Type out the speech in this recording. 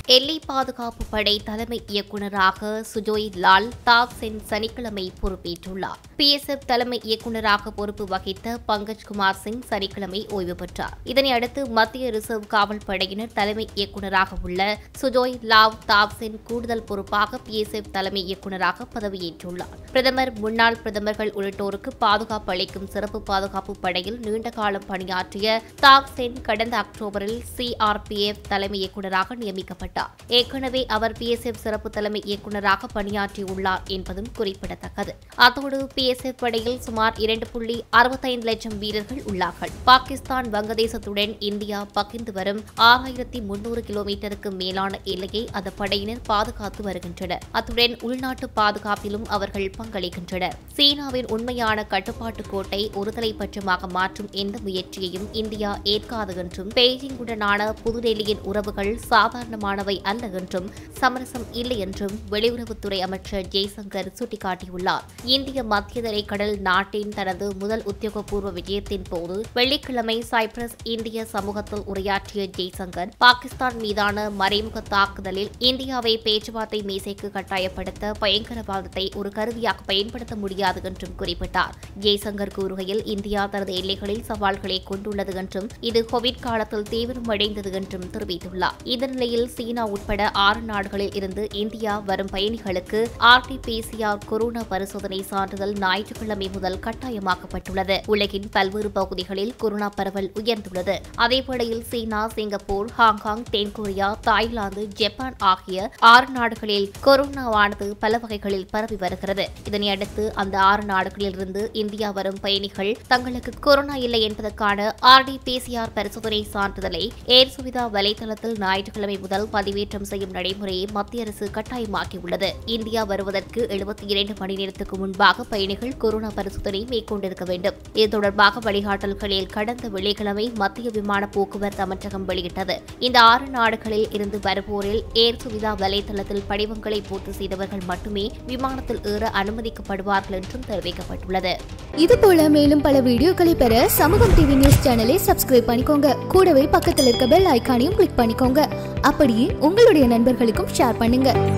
எல்லை பாதுகாப்பு படை தலைமை இயக்குநராக சுஜோய் லால் தாக் சென் சனிக்கிழமை பொறுப்பேற்றுள்ளார் பிஎஸ்எஃப் தலைமை இயக்குநராக பொறுப்பு வகித்த பங்கஜ் குமார் சிங் சனிக்கிழமை ஓய்வு பெற்றார் இதனை அடுத்து மத்திய ரிசர்வ் காவல் படையினர் தலைமை இயக்குநராக உள்ள சுஜோய் லாவ் தாப் சென் கூடுதல் பொறுப்பாக பிஎஸ்எஃப் தலைமை இயக்குநராக பதவியேற்றுள்ளார் பிரதமர் முன்னாள் பிரதமர்கள் உள்ளிட்டோருக்கு பாதுகாப்பு அளிக்கும் சிறப்பு பாதுகாப்பு படையில் நீண்ட காலம் பணியாற்றிய தாக் சென் கடந்த அக்டோபரில் சிஆர்பிஎஃப் தலைமை இயக்குநராக நியமிக்கப்பட்டார் ஏற்கனவே அவர் பிஎஸ்எஃப் சிறப்பு தலைமை இயக்குநராக பணியாற்றியுள்ளார் என்பதும் குறிப்பிடத்தக்கது அத்தோடு பிஎஸ்எஃப் படையில் சுமார் இரண்டு புள்ளி அறுபத்தைந்து லட்சம் வீரர்கள் உள்ளார்கள் பாகிஸ்தான் வங்கதேசத்துடன் இந்தியா பகிர்ந்து வரும் ஆறாயிரத்தி முன்னூறு கிலோமீட்டருக்கு மேலான எல்லையை அந்த படையினர் பாதுகாத்து வருகின்றனர் அத்துடன் உள்நாட்டு பாதுகாப்பிலும் அவர்கள் பங்களிக்கின்றனர் சீனாவின் உண்மையான கட்டுப்பாட்டு கோட்டை ஒருதலை பட்சமாக மாற்றும் எந்த முயற்சியையும் இந்தியா ஏற்காது என்றும் பெய்ஜிங்குடனான புதுடெல்லியின் உறவுகள் சாதாரணமானவை அல்ல என்றும் சமரசம் இல்லை என்றும் வெளியுறவுத்துறை அமைச்சர் ஜெய்சங்கர் சுட்டிக்காட்டியுள்ளார் இந்திய மத்திய தரைக்கடல் நாட்டின் தனது முதல் உத்தியோகபூர்வ விஜயத்தின் போது வெள்ளிக்கிழமை சைப்ரஸ் இந்திய சமூகத்தில் உரையாற்றிய ஜெய்சங்கர் பாகிஸ்தான் மீதான மறைமுக தாக்குதலில் இந்தியாவை பேச்சுவார்த்தை மேசைக்கு கட்டாயப்படுத்த பயங்கரவாதத்தை ஒரு கருவியாக பயன்படுத்த முடியாது என்றும் குறிப்பிட்டார் ஜெய்சங்கர் கூறுகையில் இந்தியா தனது எல்லைகளில் சவால்களை கொண்டுள்ளது என்றும் இது கோவிட் காலத்தில் தீவிரமடைந்தது என்றும் தெரிவித்துள்ளார் இந்த நிலையில் சீனா உட்பட ஆறு நாடுகளில் இருந்து இந்தியா வரும் பயணிகளுக்கு ஆர்டிபிசிஆர் கொரோனா பரிசோதனை சான்றிதழ் ஞாயிற்றுக்கிழமை முதல் கட்டாயமாக்கப்பட்டுள்ளது உலகின் பல்வேறு பகுதிகளில் கொரோனா பரவல் உயர்ந்துள்ளது அதேவேளையில் சீனா சிங்கப்பூர் ஹாங்காங் தென்கொரியா தாய்லாந்து ஜப்பான் ஆகிய ஆறு நாடுகளில் கொரோனாவானது பல வகைகளில் பரவி வருகிறது இதனையடுத்து அந்த ஆறு நாடுகளிலிருந்து இந்தியா வரும் பயணிகள் தங்களுக்கு கொரோனா இல்லை என்பதற்கான ஆர்டிபிசிஆர் பரிசோதனை சான்றிதழை ஏர் சுவிதா வலைதளத்தில் ஞாயிற்றுக்கிழமை முதல் பதிவேற்றம் செய்யும் நடைமுறையை மத்திய அரசு கட்டாயமாக்கியுள்ளது இந்தியா வருவதற்கு எழுபத்தி இரண்டு மணி நேரத்துக்கு முன்பாக பயணிகள் கொரோனா பரிசோதனை மேற்கொண்டிருக்க வேண்டும் இது தொடர்பாக வழிகாட்டல்களில் கடந்த வெள்ளிக்கிழமை மத்திய விமான போக்குவரத்து அமைச்சகம் வெளியிட்டது இந்த ஆறு நாடுகளில் இருந்து வருவோரில் ஏர் சுவிதா வலைதளத்தில் படிவங்களை பூர்த்தி செய்தவர்கள் மட்டுமே விமானத்தில் ஏற அனுமதிக்கப்படுவார்கள் என்றும் தெரிவிக்கப்பட்டுள்ளது இது போல மேலும் பல வீடியோக்களை பெற சமூகம் டிவி நியூஸ் சேனலை சப்ஸ்கிரைப் பண்ணிக்கோங்க கூடவே பக்கத்தில் இருக்க பெல் ஐகானையும் கிளிக் பண்ணிக்கோங்க அப்படியே உங்களுடைய நண்பர்களுக்கும் ஷேர் பண்ணுங்க